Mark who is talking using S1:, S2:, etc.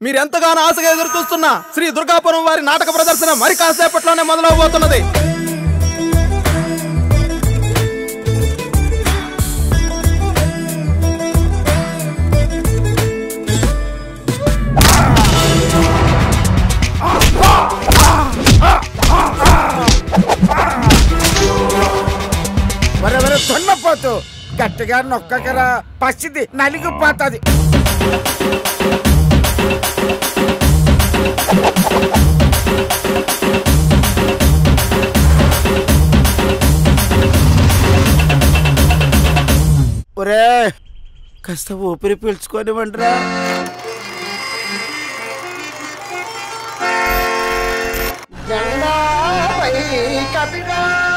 S1: మీరు ఎంతగానో ఆశగా ఎదురు చూస్తున్న శ్రీ దుర్గాపురం వారి నాటక ప్రదర్శన మరి కాసేపట్లోనే మొదలవబోతున్నది
S2: వరెవరు దున్నపోతు గట్టిగా నొక్కకరా పసిది నలిగిపోతుంది ఒరే కాస్త ఊపిరి పీల్చుకోనివ్వండిరా జెండాపై కపిగా